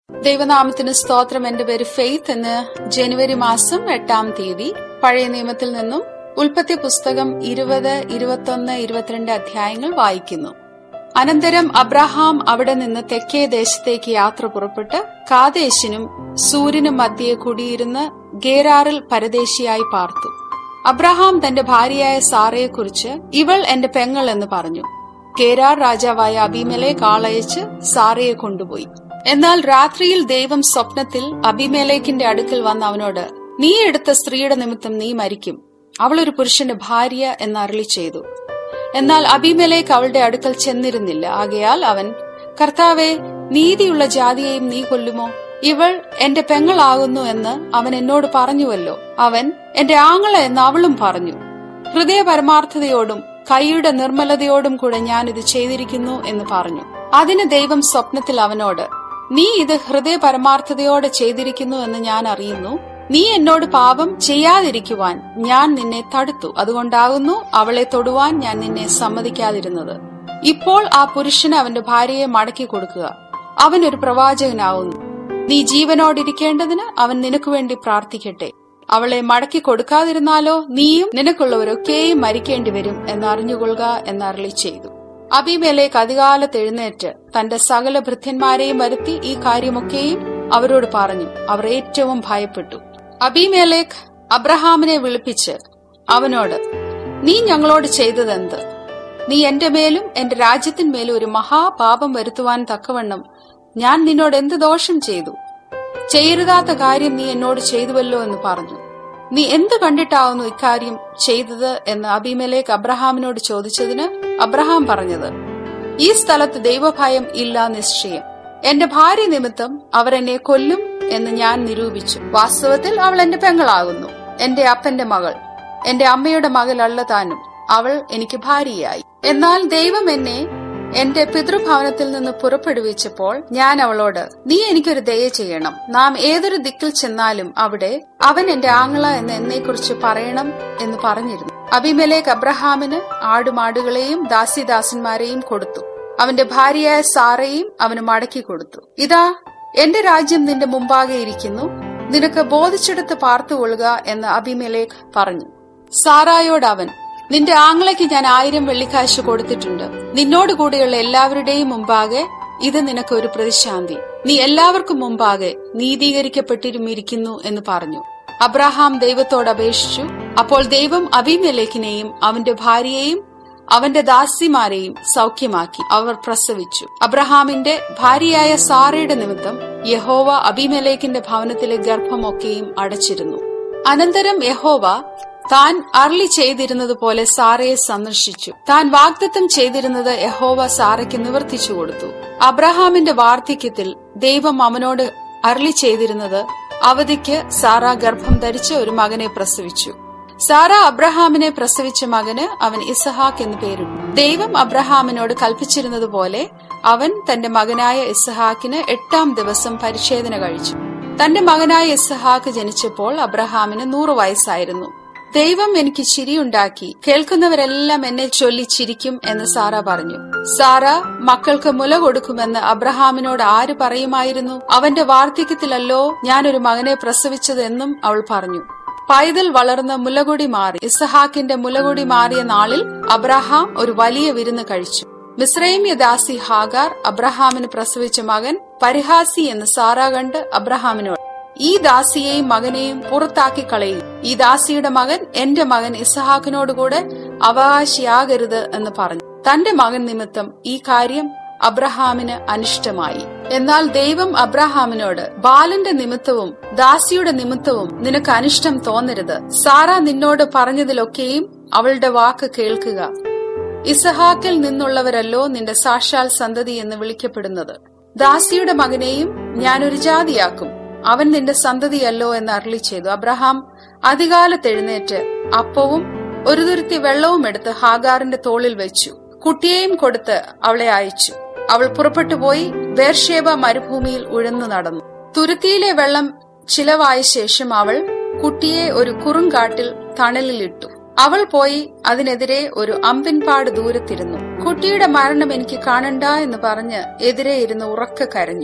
ദൈവനാമത്തിന് സ്തോത്രം എന്റെ പേര് ഫെയ്ത്ത് എന്ന് ജനുവരി മാസം എട്ടാം തീയതി പഴയ നിയമത്തിൽ നിന്നും ഉൽപ്പത്തി പുസ്തകം ഇരുപത് ഇരുപത്തൊന്ന് ഇരുപത്തിരണ്ട് അധ്യായങ്ങൾ വായിക്കുന്നു അനന്തരം അബ്രഹാം അവിടെ നിന്ന് തെക്കേ ദേശത്തേക്ക് യാത്ര പുറപ്പെട്ട് കാദേശിനും സൂര്യനും മധ്യേ കുടിയിരുന്ന് ഗേരാറിൽ പരദേശിയായി പാർത്തു അബ്രഹാം തന്റെ ഭാര്യയായ സാറയെക്കുറിച്ച് ഇവൾ എന്റെ പെങ്ങൾ എന്ന് പറഞ്ഞു ഗേരാർ രാജാവായ അബിമലേക്ക് ആളയച്ച് സാറയെ കൊണ്ടുപോയി എന്നാൽ രാത്രിയിൽ ദൈവം സ്വപ്നത്തിൽ അബിമേലേക്കിന്റെ അടുക്കൽ വന്ന് അവനോട് നീ എടുത്ത സ്ത്രീയുടെ നിമിത്തം നീ മരിക്കും അവൾ ഒരു പുരുഷന്റെ ഭാര്യ എന്ന് അരളി ചെയ്തു എന്നാൽ അബിമേലേക്ക് അവളുടെ അടുക്കൽ ചെന്നിരുന്നില്ല ആകയാൽ അവൻ കർത്താവെ നീതിയുള്ള ജാതിയെയും നീ കൊല്ലുമോ ഇവൾ എന്റെ പെങ്ങളാകുന്നു എന്ന് അവൻ എന്നോട് പറഞ്ഞുവല്ലോ അവൻ എന്റെ ആങ്ങള എന്ന് അവളും പറഞ്ഞു ഹൃദയ പരമാർത്ഥതയോടും കൈയുടെ നിർമ്മലതയോടും കൂടെ ഞാൻ ഇത് ചെയ്തിരിക്കുന്നു എന്ന് പറഞ്ഞു അതിന് ദൈവം സ്വപ്നത്തിൽ അവനോട് നീ ഇത് ഹൃദയ പരമാർത്ഥതയോടെ ചെയ്തിരിക്കുന്നു എന്ന് ഞാൻ അറിയുന്നു നീ എന്നോട് പാപം ചെയ്യാതിരിക്കുവാൻ ഞാൻ നിന്നെ തടുത്തു അതുകൊണ്ടാകുന്നു അവളെ തൊടുവാൻ ഞാൻ നിന്നെ സമ്മതിക്കാതിരുന്നത് ഇപ്പോൾ ആ പുരുഷന് അവന്റെ ഭാര്യയെ മടക്കി കൊടുക്കുക അവൻ ഒരു പ്രവാചകനാവുന്നു നീ ജീവനോടിരിക്കേണ്ടതിന് അവൻ നിനക്ക് വേണ്ടി പ്രാർത്ഥിക്കട്ടെ അവളെ മടക്കി കൊടുക്കാതിരുന്നാലോ നീയും നിനക്കുള്ളവരൊക്കെയും മരിക്കേണ്ടി വരും എന്നറിഞ്ഞുകൊള്ളുക എന്നരളി ചെയ്തു അബിമേലേക്ക് അധികാലത്ത് എഴുന്നേറ്റ് തന്റെ സകല ഭൃത്യന്മാരെയും വരുത്തി ഈ കാര്യമൊക്കെയും അവരോട് പറഞ്ഞു അവർ ഏറ്റവും ഭയപ്പെട്ടു അബിമേലേക്ക് അബ്രഹാമിനെ വിളിപ്പിച്ച് അവനോട് നീ ഞങ്ങളോട് ചെയ്തതെന്ത് നീ എന്റെ മേലും എന്റെ രാജ്യത്തിന്മേലും ഒരു മഹാപാപം വരുത്തുവാൻ തക്കവണ്ണം ഞാൻ നിന്നോട് എന്ത് ദോഷം ചെയ്തു ചെയ്യരുതാത്ത കാര്യം നീ എന്നോട് ചെയ്തുവല്ലോ എന്ന് പറഞ്ഞു നീ എന്ത് കണ്ടിട്ടാവുന്നു ഇക്കാര്യം ചെയ്തത് എന്ന് അബിമലേക്ക് അബ്രഹാമിനോട് ചോദിച്ചതിന് അബ്രഹാം പറഞ്ഞത് ഈ സ്ഥലത്ത് ദൈവഭയം ഇല്ല നിശ്ചയം എന്റെ ഭാര്യ നിമിത്തം അവർ എന്നെ കൊല്ലും എന്ന് ഞാൻ നിരൂപിച്ചു വാസ്തവത്തിൽ അവൾ എന്റെ പെങ്ങളാകുന്നു എന്റെ അപ്പന്റെ മകൾ എന്റെ അമ്മയുടെ മകളല്ല താനും അവൾ എനിക്ക് ഭാര്യയായി എന്നാൽ ദൈവം എന്നെ എന്റെ പിതൃഭവനത്തിൽ നിന്ന് പുറപ്പെടുവിച്ചപ്പോൾ ഞാൻ അവളോട് നീ എനിക്കൊരു ദയ ചെയ്യണം നാം ഏതൊരു ദിക്കിൽ ചെന്നാലും അവിടെ അവൻ എന്റെ ആങ്ങള എന്ന് എന്നെക്കുറിച്ച് പറയണം എന്ന് പറഞ്ഞിരുന്നു അബിമലേക്ക് അബ്രഹാമിന് ആടുമാടുകളെയും ദാസിദാസന്മാരെയും കൊടുത്തു അവന്റെ ഭാര്യയായ സാറയും അവന് മടക്കി കൊടുത്തു ഇതാ എന്റെ രാജ്യം നിന്റെ മുമ്പാകെ ഇരിക്കുന്നു നിനക്ക് ബോധിച്ചെടുത്ത് പാർത്തുകൊള്ളുക എന്ന് അബിമലേക്ക് പറഞ്ഞു സാറായോട് അവൻ നിന്റെ ആങ്ങളയ്ക്ക് ഞാൻ ആയിരം വെള്ളിക്കാശ് കൊടുത്തിട്ടുണ്ട് നിന്നോട് കൂടെയുള്ള എല്ലാവരുടെയും മുമ്പാകെ ഇത് നിനക്ക് ഒരു പ്രതിശാന്തി നീ എല്ലാവർക്കും മുമ്പാകെ നീതീകരിക്കപ്പെട്ടിരുമിരിക്കുന്നു എന്ന് പറഞ്ഞു അബ്രഹാം ദൈവത്തോട് അപേക്ഷിച്ചു അപ്പോൾ ദൈവം അബിമലേഖിനെയും അവന്റെ ഭാര്യയെയും അവന്റെ ദാസിമാരെയും സൗഖ്യമാക്കി അവർ പ്രസവിച്ചു അബ്രഹാമിന്റെ ഭാര്യയായ സാറയുടെ നിമിത്തം യഹോവ അബിമലേഖിന്റെ ഭവനത്തിലെ ഗർഭമൊക്കെയും അടച്ചിരുന്നു അനന്തരം യഹോവ താൻ അർലി ചെയ്തിരുന്നത് പോലെ സാറയെ സന്ദർശിച്ചു താൻ വാഗ്ദത്തം ചെയ്തിരുന്നത് യഹോവ സാറയ്ക്ക് നിവർത്തിച്ചു കൊടുത്തു അബ്രഹാമിന്റെ വാർദ്ധക്യത്തിൽ ദൈവം അവനോട് അർലി ചെയ്തിരുന്നത് അവധിക്ക് സാറ ഗർഭം ധരിച്ച് ഒരു മകനെ പ്രസവിച്ചു സാറ അബ്രഹാമിനെ പ്രസവിച്ച മകന് അവൻ ഇസഹാക്ക് എന്ന് പേരിട്ടു ദൈവം അബ്രഹാമിനോട് കൽപ്പിച്ചിരുന്നതുപോലെ അവൻ തന്റെ മകനായ ഇസഹാക്കിന് എട്ടാം ദിവസം പരിച്ഛേദന കഴിച്ചു തന്റെ മകനായ ഇസഹാക്ക് ജനിച്ചപ്പോൾ അബ്രഹാമിന് നൂറു വയസ്സായിരുന്നു ദൈവം എനിക്ക് ചിരിയുണ്ടാക്കി കേൾക്കുന്നവരെല്ലാം എന്നെ ചൊല്ലി ചിരിക്കും എന്ന് സാറ പറഞ്ഞു സാറ മക്കൾക്ക് മുല കൊടുക്കുമെന്ന് അബ്രഹാമിനോട് ആര് പറയുമായിരുന്നു അവന്റെ വാർദ്ധക്യത്തിലല്ലോ ഞാനൊരു മകനെ പ്രസവിച്ചതെന്നും അവൾ പറഞ്ഞു പൈതൽ വളർന്ന് മുലകുടി മാറി ഇസഹാക്കിന്റെ മുലകുടി മാറിയ നാളിൽ അബ്രഹാം ഒരു വലിയ വിരുന്ന് കഴിച്ചു മിസ്രൈമ്യ ദാസി ഹാഗാർ അബ്രഹാമിന് പ്രസവിച്ച മകൻ പരിഹാസി എന്ന് സാറ കണ്ട് അബ്രഹാമിനോട് ഈ ദാസിയെയും മകനെയും പുറത്താക്കി കളയും ഈ ദാസിയുടെ മകൻ എന്റെ മകൻ ഇസഹാക്കിനോടുകൂടെ അവകാശിയാകരുത് എന്ന് പറഞ്ഞു തന്റെ മകൻ നിമിത്തം ഈ കാര്യം അബ്രഹാമിന് അനിഷ്ടമായി എന്നാൽ ദൈവം അബ്രഹാമിനോട് ബാലന്റെ നിമിത്തവും ദാസിയുടെ നിമിത്തവും നിനക്ക് അനിഷ്ടം തോന്നരുത് സാറ നിന്നോട് പറഞ്ഞതിലൊക്കെയും അവളുടെ വാക്ക് കേൾക്കുക ഇസഹാക്കിൽ നിന്നുള്ളവരല്ലോ നിന്റെ സാക്ഷാൽ സന്തതി എന്ന് വിളിക്കപ്പെടുന്നത് ദാസിയുടെ മകനെയും ഞാനൊരു ജാതിയാക്കും അവൻ നിന്റെ സന്തതിയല്ലോ എന്ന് അരളി ചെയ്തു അബ്രഹാം അധികാലത്തെഴുന്നേറ്റ് അപ്പവും ഒരു തുരുത്തി വെള്ളവും എടുത്ത് ഹാഗാറിന്റെ തോളിൽ വെച്ചു കുട്ടിയെയും കൊടുത്ത് അവളെ അയച്ചു അവൾ പുറപ്പെട്ടുപോയി ബേർഷേബ മരുഭൂമിയിൽ ഉഴന്നു നടന്നു തുരുത്തിയിലെ വെള്ളം ചിലവായ ശേഷം അവൾ കുട്ടിയെ ഒരു കുറുങ്കാട്ടിൽ തണലിലിട്ടു അവൾ പോയി അതിനെതിരെ ഒരു അമ്പിൻപാട് ദൂരത്തിരുന്നു കുട്ടിയുടെ മരണം എനിക്ക് കാണണ്ട എന്ന് പറഞ്ഞ് എതിരെ ഇരുന്ന് ഉറക്ക കരഞ്ഞു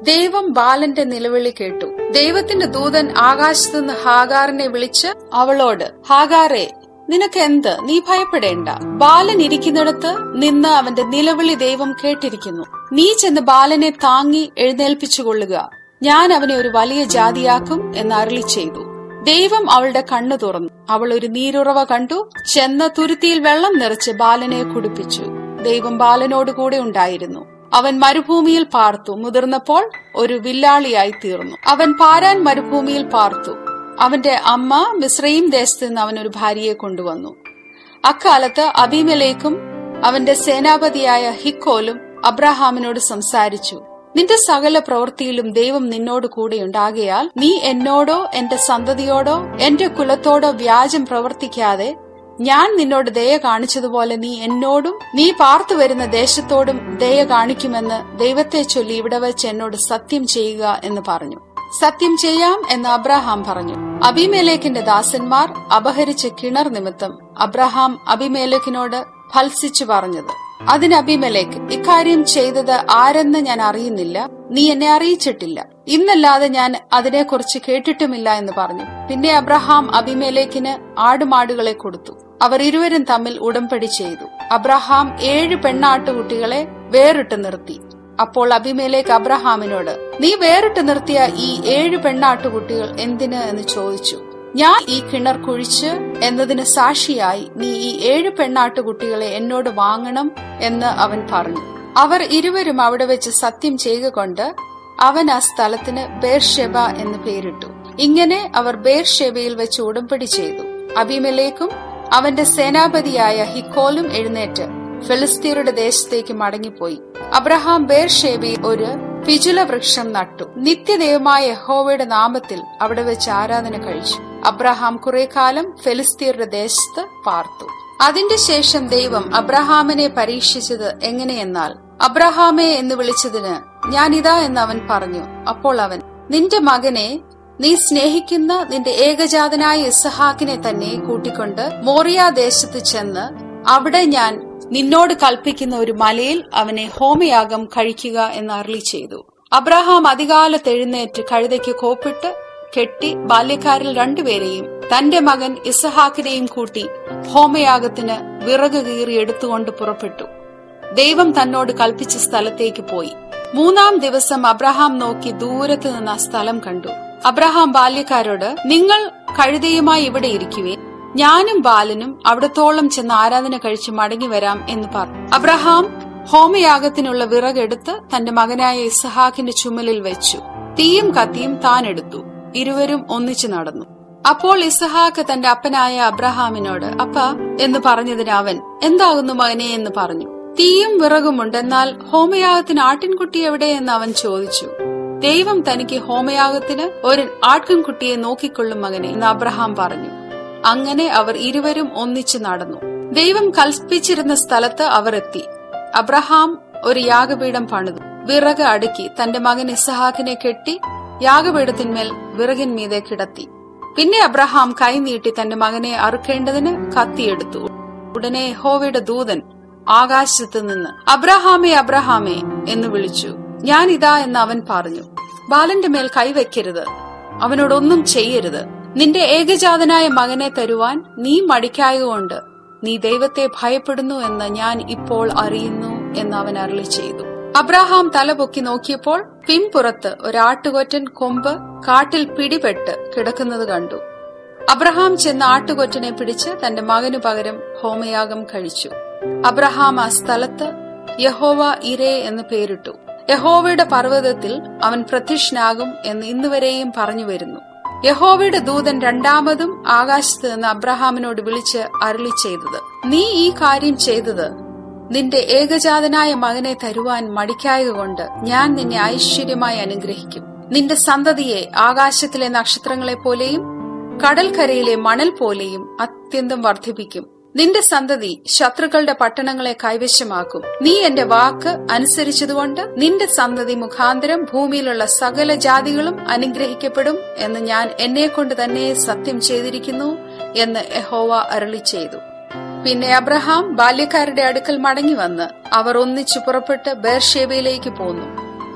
ദൈവം ബാലന്റെ നിലവിളി കേട്ടു ദൈവത്തിന്റെ ദൂതൻ ആകാശത്തുനിന്ന് ഹാഗാറിനെ വിളിച്ച് അവളോട് ഹാഗാറെ നിനക്ക് എന്ത് നീ ഭയപ്പെടേണ്ട ബാലൻ ഇരിക്കുന്നിടത്ത് നിന്ന് അവന്റെ നിലവിളി ദൈവം കേട്ടിരിക്കുന്നു നീ ചെന്ന് ബാലനെ താങ്ങി എഴുന്നേൽപ്പിച്ചുകൊള്ളുക ഞാൻ അവനെ ഒരു വലിയ ജാതിയാക്കും എന്ന് അരളി ചെയ്തു ദൈവം അവളുടെ കണ്ണു തുറന്നു അവൾ ഒരു നീരുറവ കണ്ടു ചെന്ന് തുരുത്തിയിൽ വെള്ളം നിറച്ച് ബാലനെ കുടിപ്പിച്ചു ദൈവം ബാലനോട് കൂടെ ഉണ്ടായിരുന്നു അവൻ മരുഭൂമിയിൽ പാർത്തു മുതിർന്നപ്പോൾ ഒരു വില്ലാളിയായി തീർന്നു അവൻ പാരാൻ മരുഭൂമിയിൽ പാർത്തു അവന്റെ അമ്മ മിശ്രയും ദേശത്ത് നിന്ന് അവൻ ഒരു ഭാര്യയെ കൊണ്ടുവന്നു അക്കാലത്ത് അബിമലേക്കും അവന്റെ സേനാപതിയായ ഹിക്കോലും അബ്രഹാമിനോട് സംസാരിച്ചു നിന്റെ സകല പ്രവൃത്തിയിലും ദൈവം നിന്നോട് കൂടെയുണ്ടാകയാൽ നീ എന്നോടോ എന്റെ സന്തതിയോടോ എന്റെ കുലത്തോടോ വ്യാജം പ്രവർത്തിക്കാതെ ഞാൻ നിന്നോട് ദയ കാണിച്ചതുപോലെ നീ എന്നോടും നീ പാർത്തു വരുന്ന ദേശത്തോടും ദയ കാണിക്കുമെന്ന് ദൈവത്തെ ചൊല്ലി ഇവിടെ വെച്ച് എന്നോട് സത്യം ചെയ്യുക എന്ന് പറഞ്ഞു സത്യം ചെയ്യാം എന്ന് അബ്രഹാം പറഞ്ഞു അബിമേലേക്കിന്റെ ദാസന്മാർ അപഹരിച്ച കിണർ നിമിത്തം അബ്രഹാം അബിമേലേക്കിനോട് ഫൽസിച്ചു പറഞ്ഞത് അതിന് അബിമേലേക്ക് ഇക്കാര്യം ചെയ്തത് ആരെന്ന് ഞാൻ അറിയുന്നില്ല നീ എന്നെ അറിയിച്ചിട്ടില്ല ഇന്നല്ലാതെ ഞാൻ അതിനെക്കുറിച്ച് കേട്ടിട്ടുമില്ല എന്ന് പറഞ്ഞു പിന്നെ അബ്രഹാം അബിമേലേക്കിന് ആടുമാടുകളെ കൊടുത്തു അവർ ഇരുവരും തമ്മിൽ ഉടമ്പടി ചെയ്തു അബ്രഹാം ഏഴ് പെണ്ണാട്ടുകുട്ടികളെ വേറിട്ട് നിർത്തി അപ്പോൾ അബിമേലേക്ക് അബ്രഹാമിനോട് നീ വേറിട്ട് നിർത്തിയ ഈ ഏഴ് പെണ്ണാട്ടുകുട്ടികൾ എന്തിന് എന്ന് ചോദിച്ചു ഞാൻ ഈ കിണർ കുഴിച്ച് എന്നതിന് സാക്ഷിയായി നീ ഈ ഏഴ് പെണ്ണാട്ടുകുട്ടികളെ എന്നോട് വാങ്ങണം എന്ന് അവൻ പറഞ്ഞു അവർ ഇരുവരും അവിടെ വെച്ച് സത്യം ചെയ്യുക കൊണ്ട് അവൻ ആ സ്ഥലത്തിന് ബേർഷെബ എന്ന് പേരിട്ടു ഇങ്ങനെ അവർ ബേർഷെബയിൽ വെച്ച് ഉടമ്പടി ചെയ്തു അബിമലേക്കും അവന്റെ സേനാപതിയായ ഹിക്കോലും എഴുന്നേറ്റ് ഫിലിസ്തീനയുടെ ദേശത്തേക്ക് മടങ്ങിപ്പോയി അബ്രഹാം ബേർഷേബി ഒരു പിജുല വൃക്ഷം നട്ടു നിത്യദൈവമായ യഹോവയുടെ നാമത്തിൽ അവിടെ വെച്ച് ആരാധന കഴിച്ചു അബ്രഹാം കുറെ കാലം ഫെലിസ്തീനയുടെ ദേശത്ത് പാർത്തു അതിന്റെ ശേഷം ദൈവം അബ്രഹാമിനെ പരീക്ഷിച്ചത് എങ്ങനെയെന്നാൽ അബ്രഹാമെ എന്ന് വിളിച്ചതിന് ഞാനിതാ എന്ന് അവൻ പറഞ്ഞു അപ്പോൾ അവൻ നിന്റെ മകനെ നീ സ്നേഹിക്കുന്ന നിന്റെ ഏകജാതനായ ഇസഹാക്കിനെ തന്നെ കൂട്ടിക്കൊണ്ട് മോറിയ ദേശത്ത് ചെന്ന് അവിടെ ഞാൻ നിന്നോട് കൽപ്പിക്കുന്ന ഒരു മലയിൽ അവനെ ഹോമയാഗം കഴിക്കുക എന്ന് അരളി ചെയ്തു അബ്രഹാം അധികാലത്ത് എഴുന്നേറ്റ് കഴുതയ്ക്ക് കോപ്പിട്ട് കെട്ടി ബാല്യക്കാരിൽ രണ്ടുപേരെയും തന്റെ മകൻ ഇസഹാക്കിനെയും കൂട്ടി ഹോമയാഗത്തിന് വിറക് കീറി എടുത്തുകൊണ്ട് പുറപ്പെട്ടു ദൈവം തന്നോട് കൽപ്പിച്ച സ്ഥലത്തേക്ക് പോയി മൂന്നാം ദിവസം അബ്രഹാം നോക്കി ദൂരത്ത് നിന്ന് ആ സ്ഥലം കണ്ടു അബ്രഹാം ബാല്യക്കാരോട് നിങ്ങൾ കഴുതയുമായി ഇവിടെ ഇരിക്കുവേ ഞാനും ബാലനും അവിടത്തോളം ചെന്ന് ആരാധന കഴിച്ച് മടങ്ങി വരാം എന്ന് പറഞ്ഞു അബ്രഹാം ഹോമയാഗത്തിനുള്ള വിറകെടുത്ത് തന്റെ മകനായ ഇസഹാക്കിന്റെ ചുമലിൽ വെച്ചു തീയും കത്തിയും താൻ എടുത്തു ഇരുവരും ഒന്നിച്ചു നടന്നു അപ്പോൾ ഇസഹാക്ക് തന്റെ അപ്പനായ അബ്രഹാമിനോട് അപ്പ എന്ന് പറഞ്ഞതിന് അവൻ എന്താകുന്നു മകനെ എന്ന് പറഞ്ഞു തീയും വിറകുമുണ്ട് എന്നാൽ ഹോമയാഗത്തിന് ആട്ടിൻകുട്ടി എവിടെ എന്ന് അവൻ ചോദിച്ചു ദൈവം തനിക്ക് ഹോമയാഗത്തിന് ഒരു ആട്ടിൻകുട്ടിയെ നോക്കിക്കൊള്ളും മകനെ എന്ന് അബ്രഹാം പറഞ്ഞു അങ്ങനെ അവർ ഇരുവരും ഒന്നിച്ചു നടന്നു ദൈവം കൽപ്പിച്ചിരുന്ന സ്ഥലത്ത് അവർ എത്തി അബ്രഹാം ഒരു യാഗപീഠം പണിതു വിറക് അടുക്കി തന്റെ മകൻ ഇസഹാക്കിനെ കെട്ടി യാഗപീഠത്തിന്മേൽ വിറകിന്മീതെ കിടത്തി പിന്നെ അബ്രഹാം കൈനീട്ടി തന്റെ മകനെ അറുക്കേണ്ടതിന് കത്തിയെടുത്തു ഉടനെ ഹോവയുടെ ദൂതൻ ആകാശത്ത് നിന്ന് അബ്രഹാമേ അബ്രഹാമേ എന്ന് വിളിച്ചു ഞാൻ ഇതാ എന്ന് അവൻ പറഞ്ഞു ബാലന്റെ മേൽ കൈവയ്ക്കരുത് അവനോടൊന്നും ചെയ്യരുത് നിന്റെ ഏകജാതനായ മകനെ തരുവാൻ നീ മടിക്കായതുകൊണ്ട് നീ ദൈവത്തെ ഭയപ്പെടുന്നു എന്ന് ഞാൻ ഇപ്പോൾ അറിയുന്നു എന്ന് അവൻ അരളി ചെയ്തു അബ്രഹാം തലപൊക്കി നോക്കിയപ്പോൾ പിൻപുറത്ത് ഒരാട്ടുകൊറ്റൻ കൊമ്പ് കാട്ടിൽ പിടിപെട്ട് കിടക്കുന്നത് കണ്ടു അബ്രഹാം ചെന്ന് ആട്ടുകൊറ്റനെ പിടിച്ച് തന്റെ മകനു പകരം ഹോമയാഗം കഴിച്ചു അബ്രഹാം ആ സ്ഥലത്ത് യഹോവ ഇരേ എന്ന് പേരിട്ടു യഹോവയുടെ പർവ്വതത്തിൽ അവൻ പ്രത്യക്ഷനാകും എന്ന് ഇന്നുവരെയും പറഞ്ഞു വരുന്നു യഹോവയുടെ ദൂതൻ രണ്ടാമതും ആകാശത്ത് നിന്ന് അബ്രഹാമിനോട് വിളിച്ച് അരളി ചെയ്തത് നീ ഈ കാര്യം ചെയ്തത് നിന്റെ ഏകജാതനായ മകനെ തരുവാൻ മടിക്കായതുകൊണ്ട് ഞാൻ നിന്നെ ഐശ്വര്യമായി അനുഗ്രഹിക്കും നിന്റെ സന്തതിയെ ആകാശത്തിലെ നക്ഷത്രങ്ങളെ പോലെയും കടൽക്കരയിലെ മണൽ പോലെയും അത്യന്തം വർദ്ധിപ്പിക്കും നിന്റെ സന്തതി ശത്രുക്കളുടെ പട്ടണങ്ങളെ കൈവശമാക്കും നീ എന്റെ വാക്ക് അനുസരിച്ചതുകൊണ്ട് നിന്റെ സന്തതി മുഖാന്തരം ഭൂമിയിലുള്ള സകല ജാതികളും അനുഗ്രഹിക്കപ്പെടും എന്ന് ഞാൻ എന്നെ കൊണ്ട് തന്നെ സത്യം ചെയ്തിരിക്കുന്നു എന്ന് യഹോവ അരളി ചെയ്തു പിന്നെ അബ്രഹാം ബാല്യക്കാരുടെ അടുക്കൽ മടങ്ങി വന്ന് അവർ ഒന്നിച്ചു പുറപ്പെട്ട് ബേർഷേബയിലേക്ക് പോന്നു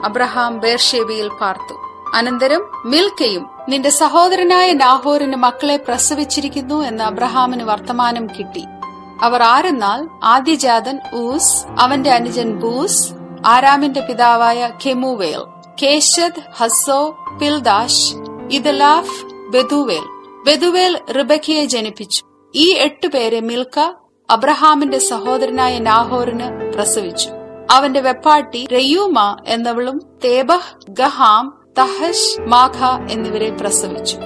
അബ്രഹാം ബേർഷേബയിൽ പാർത്തു അനന്തരം മിൽക്കയും നിന്റെ സഹോദരനായ നാഹോറിന് മക്കളെ പ്രസവിച്ചിരിക്കുന്നു എന്ന് അബ്രഹാമിന് വർത്തമാനം കിട്ടി അവർ ആരെന്നാൽ ആദ്യജാതൻ ഊസ് അവന്റെ അനുജൻ ബൂസ് ആരാമിന്റെ പിതാവായ കെമുവേൽ കേശദ് ഹസോ പിൽദാഷ് ഇദലാഫ് ബെദുവേൽ ബെദുവേൽ റിബക്കയെ ജനിപ്പിച്ചു ഈ എട്ടു പേരെ മിൽക്ക അബ്രഹാമിന്റെ സഹോദരനായ നാഹോറിന് പ്രസവിച്ചു അവന്റെ വെപ്പാട്ടി റെയൂമ എന്നവളും തേബഹ് ഗഹാം തഹഷ് മാഖ എന്നിവരെ പ്രസവിച്ചു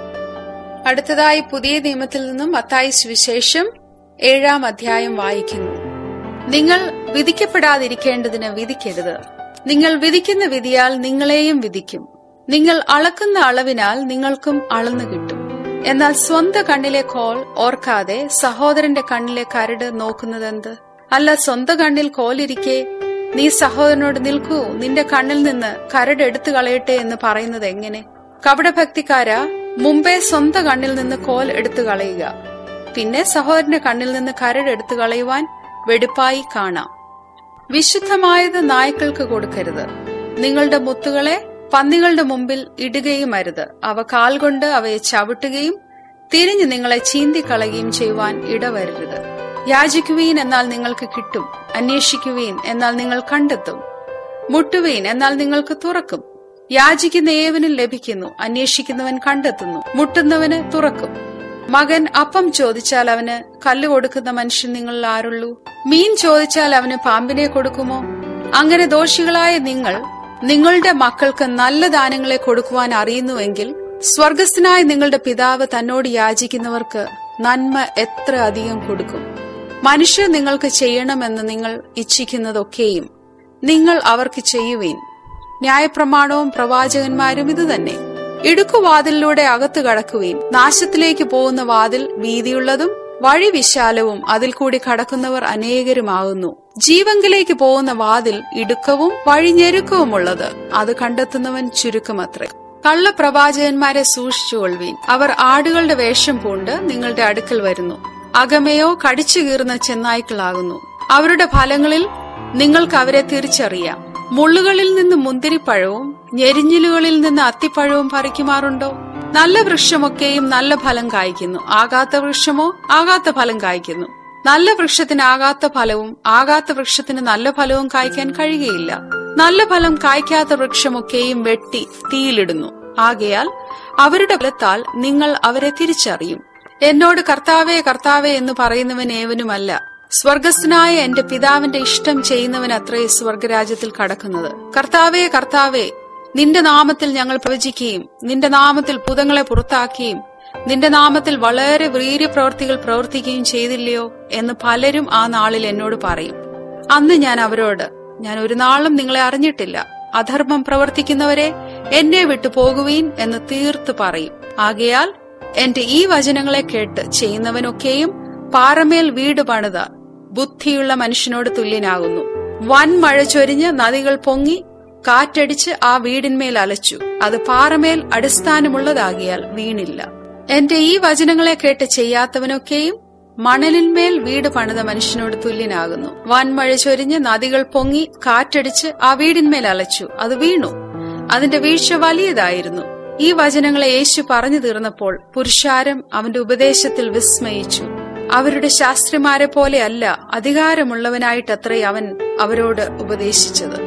അടുത്തതായി പുതിയ നിയമത്തിൽ നിന്നും മത്തായി സുവിശേഷം ഏഴാം അധ്യായം വായിക്കുന്നു നിങ്ങൾ വിധിക്കപ്പെടാതിരിക്കേണ്ടതിന് വിധിക്കരുത് നിങ്ങൾ വിധിക്കുന്ന വിധിയാൽ നിങ്ങളെയും വിധിക്കും നിങ്ങൾ അളക്കുന്ന അളവിനാൽ നിങ്ങൾക്കും അളന്നു കിട്ടും എന്നാൽ സ്വന്ത കണ്ണിലെ കോൾ ഓർക്കാതെ സഹോദരന്റെ കണ്ണിലെ കരട് നോക്കുന്നതെന്ത് അല്ല സ്വന്ത കണ്ണിൽ കോലിരിക്കെ നീ സഹോദരനോട് നിൽക്കൂ നിന്റെ കണ്ണിൽ നിന്ന് കരട് എടുത്തു കളയട്ടെ എന്ന് പറയുന്നത് എങ്ങനെ കപടഭക്തിക്കാര മുമ്പേ സ്വന്ത കണ്ണിൽ നിന്ന് കോൽ എടുത്തു കളയുക പിന്നെ സഹോദരന്റെ കണ്ണിൽ നിന്ന് കരട് എടുത്തു കളയുവാൻ വെടിപ്പായി കാണാം വിശുദ്ധമായത് നായ്ക്കൾക്ക് കൊടുക്കരുത് നിങ്ങളുടെ മുത്തുകളെ പന്നികളുടെ മുമ്പിൽ ഇടുകയും അരുത് അവ കാൽ കൊണ്ട് അവയെ ചവിട്ടുകയും തിരിഞ്ഞു നിങ്ങളെ ചീന്തിക്കളയുകയും ചെയ്യുവാൻ ഇടവരരുത് യാചിക്കുവീൻ എന്നാൽ നിങ്ങൾക്ക് കിട്ടും അന്വേഷിക്കുവീൻ എന്നാൽ നിങ്ങൾ കണ്ടെത്തും മുട്ടുവീൻ എന്നാൽ നിങ്ങൾക്ക് തുറക്കും യാചിക്കുന്ന ഏവനും ലഭിക്കുന്നു അന്വേഷിക്കുന്നവൻ കണ്ടെത്തുന്നു മുട്ടുന്നവന് തുറക്കും മകൻ അപ്പം ചോദിച്ചാൽ അവന് കല്ല് കൊടുക്കുന്ന മനുഷ്യൻ നിങ്ങളിൽ ആരുള്ളൂ മീൻ ചോദിച്ചാൽ അവന് പാമ്പിനെ കൊടുക്കുമോ അങ്ങനെ ദോഷികളായ നിങ്ങൾ നിങ്ങളുടെ മക്കൾക്ക് നല്ല ദാനങ്ങളെ കൊടുക്കുവാൻ അറിയുന്നുവെങ്കിൽ സ്വർഗസ്ഥനായ നിങ്ങളുടെ പിതാവ് തന്നോട് യാചിക്കുന്നവർക്ക് നന്മ എത്ര അധികം കൊടുക്കും മനുഷ്യർ നിങ്ങൾക്ക് ചെയ്യണമെന്ന് നിങ്ങൾ ഇച്ഛിക്കുന്നതൊക്കെയും നിങ്ങൾ അവർക്ക് ചെയ്യുവീൻ ന്യായപ്രമാണവും പ്രവാചകന്മാരും ഇതുതന്നെ ഇടുക്കുവാതിലിലൂടെ അകത്തു കടക്കുവീൻ നാശത്തിലേക്ക് പോകുന്ന വാതിൽ വീതിയുള്ളതും വഴി വിശാലവും അതിൽ കൂടി കടക്കുന്നവർ അനേകരുമാകുന്നു ജീവങ്കിലേക്ക് പോകുന്ന വാതിൽ ഇടുക്കവും വഴിഞ്ഞെരുക്കവുമുള്ളത് അത് കണ്ടെത്തുന്നവൻ ചുരുക്കമത്രേ കള്ളപ്രവാചകന്മാരെ സൂക്ഷിച്ചുകൊള്ളുവീൻ അവർ ആടുകളുടെ വേഷം പൂണ്ട് നിങ്ങളുടെ അടുക്കൽ വരുന്നു അകമയോ കടിച്ചു കീറുന്ന ചെന്നായ്ക്കളാകുന്നു അവരുടെ ഫലങ്ങളിൽ നിങ്ങൾക്ക് അവരെ തിരിച്ചറിയാം മുള്ളുകളിൽ നിന്ന് മുന്തിരിപ്പഴവും ഞെരിഞ്ഞിലുകളിൽ നിന്ന് അത്തിപ്പഴവും പറിക്കുമാറുണ്ടോ നല്ല വൃക്ഷമൊക്കെയും നല്ല ഫലം കായ്ക്കുന്നു ആകാത്ത വൃക്ഷമോ ആകാത്ത ഫലം കായ്ക്കുന്നു നല്ല വൃക്ഷത്തിന് ആകാത്ത ഫലവും ആകാത്ത വൃക്ഷത്തിന് നല്ല ഫലവും കായ്ക്കാൻ കഴിയുകയില്ല നല്ല ഫലം കായ്ക്കാത്ത വൃക്ഷമൊക്കെയും വെട്ടി തീയിലിടുന്നു ആകയാൽ അവരുടെ ഫലത്താൽ നിങ്ങൾ അവരെ തിരിച്ചറിയും എന്നോട് കർത്താവേ കർത്താവേ എന്ന് പറയുന്നവൻ ഏവനുമല്ല സ്വർഗസ്ഥനായ എന്റെ പിതാവിന്റെ ഇഷ്ടം ചെയ്യുന്നവൻ അത്രേ സ്വർഗരാജ്യത്തിൽ കടക്കുന്നത് കർത്താവേ കർത്താവേ നിന്റെ നാമത്തിൽ ഞങ്ങൾ പ്രവചിക്കുകയും നിന്റെ നാമത്തിൽ ഭൂതങ്ങളെ പുറത്താക്കുകയും നിന്റെ നാമത്തിൽ വളരെ വീര്യപ്രവർത്തികൾ പ്രവർത്തിക്കുകയും ചെയ്തില്ലയോ എന്ന് പലരും ആ നാളിൽ എന്നോട് പറയും അന്ന് ഞാൻ അവരോട് ഞാൻ ഒരു നാളും നിങ്ങളെ അറിഞ്ഞിട്ടില്ല അധർമ്മം പ്രവർത്തിക്കുന്നവരെ എന്നെ വിട്ടു പോകുവീൻ എന്ന് തീർത്ത് പറയും ആകയാൽ എന്റെ ഈ വചനങ്ങളെ കേട്ട് ചെയ്യുന്നവനൊക്കെയും പാറമേൽ വീട് പണിത ബുദ്ധിയുള്ള മനുഷ്യനോട് തുല്യനാകുന്നു വൻ മഴ ചൊരിഞ്ഞ് നദികൾ പൊങ്ങി കാറ്റടിച്ച് ആ വീടിന്മേൽ അലച്ചു അത് പാറമേൽ അടിസ്ഥാനമുള്ളതാകിയാൽ വീണില്ല എന്റെ ഈ വചനങ്ങളെ കേട്ട് ചെയ്യാത്തവനൊക്കെയും മണലിന്മേൽ വീട് പണിത മനുഷ്യനോട് തുല്യനാകുന്നു വൻമഴ ചൊരിഞ്ഞ് നദികൾ പൊങ്ങി കാറ്റടിച്ച് ആ വീടിന്മേൽ അലച്ചു അത് വീണു അതിന്റെ വീഴ്ച വലിയതായിരുന്നു ഈ വചനങ്ങളെ യേശു പറഞ്ഞു തീർന്നപ്പോൾ പുരുഷാരം അവന്റെ ഉപദേശത്തിൽ വിസ്മയിച്ചു അവരുടെ ശാസ്ത്രിമാരെ പോലെ അല്ല അധികാരമുള്ളവനായിട്ടത്രേ അവൻ അവരോട് ഉപദേശിച്ചത്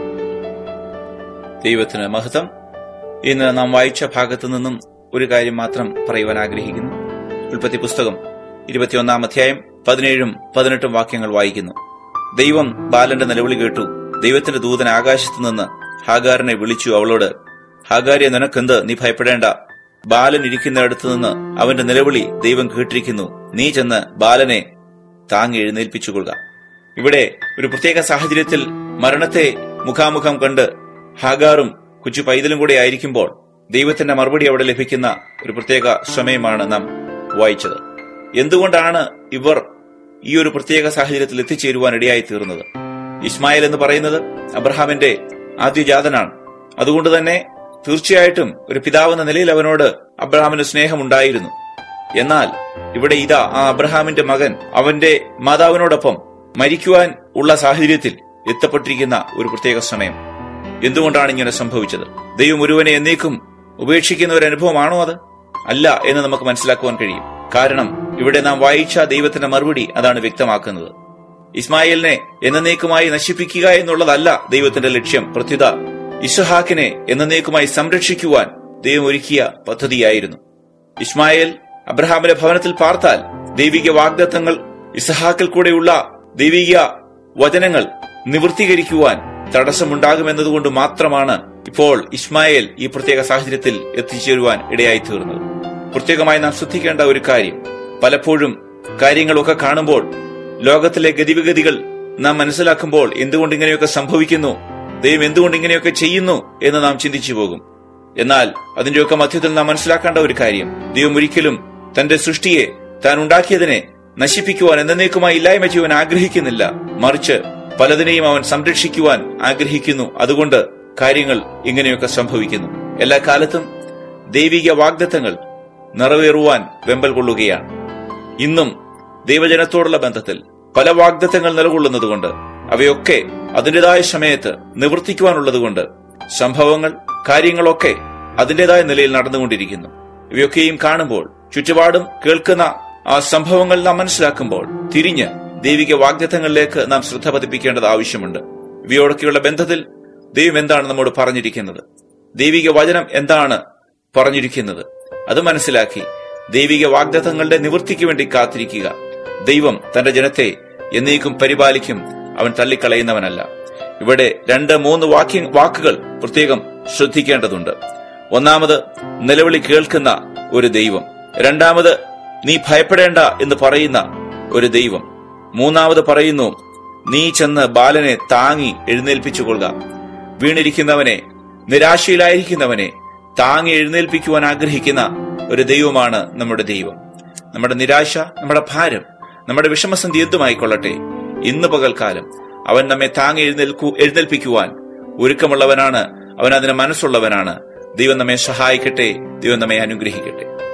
ദൈവത്തിന് മഹത്വം ഇന്ന് നാം വായിച്ച ഭാഗത്തു നിന്നും ഒരു കാര്യം മാത്രം പറയുവാൻ ആഗ്രഹിക്കുന്നു ഉൽപ്പത്തി പുസ്തകം ഇരുപത്തിയൊന്നാം അധ്യായം പതിനേഴും പതിനെട്ടും വാക്യങ്ങൾ വായിക്കുന്നു ദൈവം ബാലന്റെ നിലവിളി കേട്ടു ദൈവത്തിന്റെ ദൂതൻ ആകാശത്തു നിന്ന് ഹാഗാറിനെ വിളിച്ചു അവളോട് ഹാഗാരിയെ നിനക്കെന്ത് നീ ഭയപ്പെടേണ്ട ബാലൻ ഇരിക്കുന്നിടത്തു നിന്ന് അവന്റെ നിലവിളി ദൈവം കേട്ടിരിക്കുന്നു നീ ചെന്ന് ബാലനെ താങ്ങി എഴുന്നേൽപ്പിച്ചുകൊള്ളുക ഇവിടെ ഒരു പ്രത്യേക സാഹചര്യത്തിൽ മരണത്തെ മുഖാമുഖം കണ്ട് ഹാഗാറും കൊച്ചു പൈതലും കൂടെ ആയിരിക്കുമ്പോൾ ദൈവത്തിന്റെ മറുപടി അവിടെ ലഭിക്കുന്ന ഒരു പ്രത്യേക സമയമാണ് നാം വായിച്ചത് എന്തുകൊണ്ടാണ് ഇവർ ഈ ഒരു പ്രത്യേക സാഹചര്യത്തിൽ എത്തിച്ചേരുവാൻ ഇടയായി തീർന്നത് ഇസ്മായിൽ എന്ന് പറയുന്നത് അബ്രഹാമിന്റെ ആദ്യജാതനാണ് അതുകൊണ്ട് തന്നെ തീർച്ചയായിട്ടും ഒരു പിതാവെന്ന നിലയിൽ അവനോട് അബ്രഹാമിന് സ്നേഹമുണ്ടായിരുന്നു എന്നാൽ ഇവിടെ ഇതാ ആ അബ്രഹാമിന്റെ മകൻ അവന്റെ മാതാവിനോടൊപ്പം മരിക്കുവാൻ ഉള്ള സാഹചര്യത്തിൽ എത്തപ്പെട്ടിരിക്കുന്ന ഒരു പ്രത്യേക സമയം എന്തുകൊണ്ടാണ് ഇങ്ങനെ സംഭവിച്ചത് ദൈവം ഒരുവനെ എന്നേക്കും ഉപേക്ഷിക്കുന്ന ഒരു അനുഭവമാണോ അത് അല്ല എന്ന് നമുക്ക് മനസ്സിലാക്കുവാൻ കഴിയും കാരണം ഇവിടെ നാം വായിച്ച ദൈവത്തിന്റെ മറുപടി അതാണ് വ്യക്തമാക്കുന്നത് ഇസ്മായിലിനെ എന്നേക്കുമായി നശിപ്പിക്കുക എന്നുള്ളതല്ല ദൈവത്തിന്റെ ലക്ഷ്യം പ്രത്യുത ഇസഹാക്കിനെ എന്നേക്കുമായി സംരക്ഷിക്കുവാൻ ദൈവം ഒരുക്കിയ പദ്ധതിയായിരുന്നു ഇസ്മായേൽ അബ്രഹാമിന്റെ ഭവനത്തിൽ പാർത്താൽ ദൈവിക വാഗ്ദത്തങ്ങൾ ഇസഹാക്കിൽ കൂടെയുള്ള ദൈവിക വചനങ്ങൾ നിവൃത്തീകരിക്കുവാൻ തടസ്സമുണ്ടാകുമെന്നതുകൊണ്ട് മാത്രമാണ് ഇപ്പോൾ ഇസ്മായേൽ ഈ പ്രത്യേക സാഹചര്യത്തിൽ എത്തിച്ചേരുവാൻ ഇടയായി തീർന്നത് പ്രത്യേകമായി നാം ശ്രദ്ധിക്കേണ്ട ഒരു കാര്യം പലപ്പോഴും കാര്യങ്ങളൊക്കെ കാണുമ്പോൾ ലോകത്തിലെ ഗതിവിഗതികൾ നാം മനസ്സിലാക്കുമ്പോൾ എന്തുകൊണ്ട് ഇങ്ങനെയൊക്കെ സംഭവിക്കുന്നു ദൈവം എന്തുകൊണ്ട് ഇങ്ങനെയൊക്കെ ചെയ്യുന്നു എന്ന് നാം ചിന്തിച്ചു പോകും എന്നാൽ അതിന്റെയൊക്കെ മധ്യത്തിൽ നാം മനസ്സിലാക്കേണ്ട ഒരു കാര്യം ദൈവം ഒരിക്കലും തന്റെ സൃഷ്ടിയെ താൻ ഉണ്ടാക്കിയതിനെ നശിപ്പിക്കുവാൻ എന്നേക്കുമായി ഇല്ലായ്മ ചെയ്യുവാൻ ആഗ്രഹിക്കുന്നില്ല മറിച്ച് പലതിനെയും അവൻ സംരക്ഷിക്കുവാൻ ആഗ്രഹിക്കുന്നു അതുകൊണ്ട് കാര്യങ്ങൾ ഇങ്ങനെയൊക്കെ സംഭവിക്കുന്നു എല്ലാ കാലത്തും ദൈവിക വാഗ്ദത്തങ്ങൾ നിറവേറുവാൻ വെമ്പൽ കൊള്ളുകയാണ് ഇന്നും ദൈവജനത്തോടുള്ള ബന്ധത്തിൽ പല വാഗ്ദത്തങ്ങൾ നിലകൊള്ളുന്നതുകൊണ്ട് അവയൊക്കെ അതിൻ്റെതായ സമയത്ത് നിവർത്തിക്കുവാനുള്ളതുകൊണ്ട് സംഭവങ്ങൾ കാര്യങ്ങളൊക്കെ അതിൻ്റെതായ നിലയിൽ നടന്നുകൊണ്ടിരിക്കുന്നു ഇവയൊക്കെയും കാണുമ്പോൾ ചുറ്റുപാടും കേൾക്കുന്ന ആ സംഭവങ്ങൾ നാം മനസ്സിലാക്കുമ്പോൾ തിരിഞ്ഞ് ദൈവിക വാഗ്ദത്തങ്ങളിലേക്ക് നാം ശ്രദ്ധ പതിപ്പിക്കേണ്ടത് ആവശ്യമുണ്ട് ഇവയോടൊക്കെയുള്ള ബന്ധത്തിൽ ദൈവം എന്താണ് നമ്മോട് പറഞ്ഞിരിക്കുന്നത് ദൈവിക വചനം എന്താണ് പറഞ്ഞിരിക്കുന്നത് അത് മനസ്സിലാക്കി ദൈവിക വാഗ്ദത്തങ്ങളുടെ നിവൃത്തിക്ക് വേണ്ടി കാത്തിരിക്കുക ദൈവം തന്റെ ജനത്തെ എന്നേക്കും പരിപാലിക്കും അവൻ തള്ളിക്കളയുന്നവനല്ല ഇവിടെ രണ്ട് മൂന്ന് വാക്യ വാക്കുകൾ പ്രത്യേകം ശ്രദ്ധിക്കേണ്ടതുണ്ട് ഒന്നാമത് നിലവിളി കേൾക്കുന്ന ഒരു ദൈവം രണ്ടാമത് നീ ഭയപ്പെടേണ്ട എന്ന് പറയുന്ന ഒരു ദൈവം മൂന്നാമത് പറയുന്നു നീ ചെന്ന് ബാലനെ താങ്ങി എഴുന്നേൽപ്പിച്ചുകൊള്ളുക വീണിരിക്കുന്നവനെ നിരാശയിലായിരിക്കുന്നവനെ താങ്ങി എഴുന്നേൽപ്പിക്കുവാൻ ആഗ്രഹിക്കുന്ന ഒരു ദൈവമാണ് നമ്മുടെ ദൈവം നമ്മുടെ നിരാശ നമ്മുടെ ഭാരം നമ്മുടെ വിഷമസന്ധി എന്തുമായിക്കൊള്ളട്ടെ ഇന്ന് പകൽക്കാലം അവൻ നമ്മെ താങ്ങി എഴുന്നേൽക്കു എഴുന്നേൽപ്പിക്കുവാൻ ഒരുക്കമുള്ളവനാണ് അവൻ അതിന് മനസ്സുള്ളവനാണ് ദൈവം നമ്മെ സഹായിക്കട്ടെ ദൈവം നമ്മെ അനുഗ്രഹിക്കട്ടെ